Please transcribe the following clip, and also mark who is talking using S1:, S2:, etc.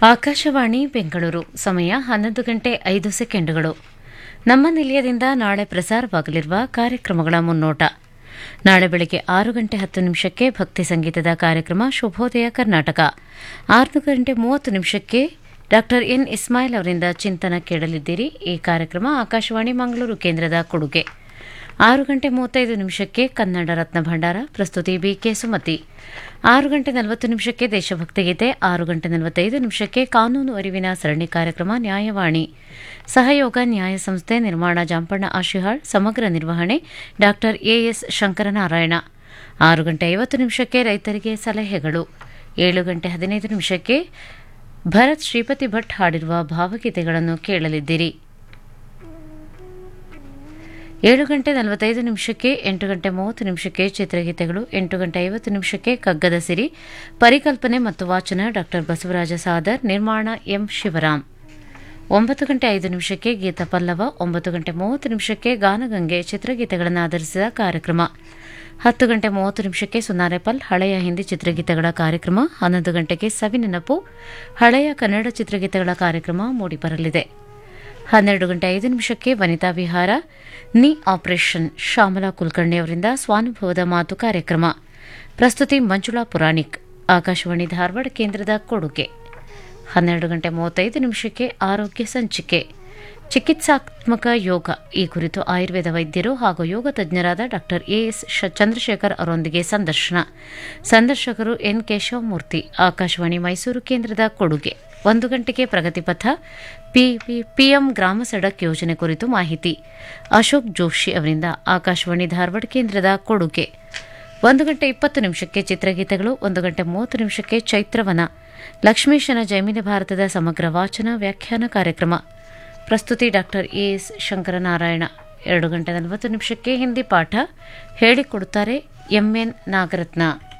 S1: ಆಕಾಶವಾಣಿ ಬೆಂಗಳೂರು ಸಮಯ ಹನ್ನೊಂದು ಗಂಟೆ ಐದು ಸೆಕೆಂಡುಗಳು ನಮ್ಮ ನಿಲಯದಿಂದ ನಾಳೆ ಪ್ರಸಾರವಾಗಲಿರುವ ಕಾರ್ಯಕ್ರಮಗಳ ಮುನ್ನೋಟ ನಾಳೆ ಬೆಳಗ್ಗೆ ಆರು ಗಂಟೆ ಹತ್ತು ನಿಮಿಷಕ್ಕೆ ಭಕ್ತಿ ಸಂಗೀತದ ಕಾರ್ಯಕ್ರಮ ಶುಭೋದಯ ಕರ್ನಾಟಕ ಆರು ಗಂಟೆ ಮೂವತ್ತು ನಿಮಿಷಕ್ಕೆ ಡಾಕ್ಟರ್ ಎನ್ ಇಸ್ಮಾಯಿಲ್ ಅವರಿಂದ ಚಿಂತನ ಕೇಳಲಿದ್ದೀರಿ ಈ ಕಾರ್ಯಕ್ರಮ ಆಕಾಶವಾಣಿ ಮಂಗಳೂರು ಕೇಂದ್ರದ ಕೊಡುಗೆ ಆರು ಗಂಟೆ ಮೂವತ್ತೈದು ನಿಮಿಷಕ್ಕೆ ಕನ್ನಡ ರತ್ನ ಭಂಡಾರ ಪ್ರಸ್ತುತಿ ಬಿಕೆ ಸುಮತಿ ಆರು ಗಂಟೆ ನಲವತ್ತು ನಿಮಿಷಕ್ಕೆ ದೇಶಭಕ್ತಿ ಗೀತೆ ಆರು ಗಂಟೆ ನಲವತ್ತೈದು ನಿಮಿಷಕ್ಕೆ ಕಾನೂನು ಅರಿವಿನ ಸರಣಿ ಕಾರ್ಯಕ್ರಮ ನ್ಯಾಯವಾಣಿ ಸಹಯೋಗ ನ್ಯಾಯ ಸಂಸ್ಥೆ ನಿರ್ಮಾಣ ಜಾಂಪಣ್ಣ ಆಶಿಹಾಳ್ ಸಮಗ್ರ ನಿರ್ವಹಣೆ ಡಾಕ್ಟರ್ ಎಎಸ್ ಶಂಕರನಾರಾಯಣ ಆರು ಗಂಟೆ ಐವತ್ತು ನಿಮಿಷಕ್ಕೆ ರೈತರಿಗೆ ಸಲಹೆಗಳು ಏಳು ಗಂಟೆ ಹದಿನೈದು ನಿಮಿಷಕ್ಕೆ ಭರತ್ ಶ್ರೀಪತಿ ಭಟ್ ಹಾಡಿರುವ ಭಾವಗೀತೆಗಳನ್ನು ಕೇಳಲಿದ್ದೀರಿ ಏಳು ಗಂಟೆ ನಲವತ್ತೈದು ನಿಮಿಷಕ್ಕೆ ಎಂಟು ಗಂಟೆ ಮೂವತ್ತು ನಿಮಿಷಕ್ಕೆ ಚಿತ್ರಗೀತೆಗಳು ಎಂಟು ಗಂಟೆ ಐವತ್ತು ನಿಮಿಷಕ್ಕೆ ಕಗ್ಗದ ಸಿರಿ ಪರಿಕಲ್ಪನೆ ಮತ್ತು ವಾಚನ ಡಾಕ್ಟರ್ ಬಸವರಾಜ ಸಾದರ್ ನಿರ್ಮಾಣ ಎಂ ಶಿವರಾಮ್ ಒಂಬತ್ತು ಗಂಟೆ ಐದು ನಿಮಿಷಕ್ಕೆ ಗೀತ ಪಲ್ಲವ ಒಂಬತ್ತು ಗಂಟೆ ಮೂವತ್ತು ನಿಮಿಷಕ್ಕೆ ಗಾನಗಂಗೆ ಚಿತ್ರಗೀತೆಗಳನ್ನು ಆಧರಿಸಿದ ಕಾರ್ಯಕ್ರಮ ಹತ್ತು ಗಂಟೆ ಮೂವತ್ತು ನಿಮಿಷಕ್ಕೆ ಸುನಾರೆಪಲ್ ಹಳೆಯ ಹಿಂದಿ ಚಿತ್ರಗೀತೆಗಳ ಕಾರ್ಯಕ್ರಮ ಹನ್ನೊಂದು ಗಂಟೆಗೆ ಸವಿನೆನಪು ಹಳೆಯ ಕನ್ನಡ ಚಿತ್ರಗೀತೆಗಳ ಕಾರ್ಯಕ್ರಮ ಮೂಡಿಬರಲಿದೆ ಹನ್ನೆರಡು ಗಂಟೆ ಐದು ನಿಮಿಷಕ್ಕೆ ವನಿತಾ ವಿಹಾರ ನಿ ಆಪರೇಷನ್ ಶ್ಯಾಮಲಾ ಕುಲಕರ್ಣಿ ಅವರಿಂದ ಸ್ವಾನುಭವದ ಮಾತು ಕಾರ್ಯಕ್ರಮ ಪ್ರಸ್ತುತಿ ಮಂಜುಳಾ ಪುರಾಣಿಕ್ ಆಕಾಶವಾಣಿ ಧಾರವಾಡ ಕೇಂದ್ರದ ಕೊಡುಗೆ ಹನ್ನೆರಡು ಗಂಟೆ ಮೂವತ್ತೈದು ನಿಮಿಷಕ್ಕೆ ಆರೋಗ್ಯ ಸಂಚಿಕೆ ಚಿಕಿತ್ಸಾತ್ಮಕ ಯೋಗ ಈ ಕುರಿತು ಆಯುರ್ವೇದ ವೈದ್ಯರು ಹಾಗೂ ಯೋಗ ತಜ್ಞರಾದ ಡಾಕ್ಟರ್ ಎಎಸ್ ಚಂದ್ರಶೇಖರ್ ಅವರೊಂದಿಗೆ ಸಂದರ್ಶನ ಸಂದರ್ಶಕರು ಎನ್ ಕೇಶವಮೂರ್ತಿ ಆಕಾಶವಾಣಿ ಮೈಸೂರು ಕೇಂದ್ರದ ಕೊಡುಗೆ ಒಂದು ಗಂಟೆಗೆ ಪ್ರಗತಿಪಥ ಪಿಎಂ ಗ್ರಾಮ ಸಡಕ್ ಯೋಜನೆ ಕುರಿತು ಮಾಹಿತಿ ಅಶೋಕ್ ಜೋಶಿ ಅವರಿಂದ ಆಕಾಶವಾಣಿ ಧಾರವಾಡ ಕೇಂದ್ರದ ಕೊಡುಗೆ ಒಂದು ಗಂಟೆ ಇಪ್ಪತ್ತು ನಿಮಿಷಕ್ಕೆ ಚಿತ್ರಗೀತೆಗಳು ಒಂದು ಗಂಟೆ ಮೂವತ್ತು ನಿಮಿಷಕ್ಕೆ ಚೈತ್ರವನ ಲಕ್ಷ್ಮೀಶನ ಜೈಮಿನ ಭಾರತದ ಸಮಗ್ರ ವಾಚನ ವ್ಯಾಖ್ಯಾನ ಕಾರ್ಯಕ್ರಮ ಪ್ರಸ್ತುತಿ ಡಾಕ್ಟರ್ ಎಎಸ್ ಶಂಕರನಾರಾಯಣ ಎರಡು ಗಂಟೆ ನಲವತ್ತು ನಿಮಿಷಕ್ಕೆ ಹಿಂದಿ ಪಾಠ ಹೇಳಿಕೊಡುತ್ತಾರೆ ಎಂಎನ್ ನಾಗರತ್ನ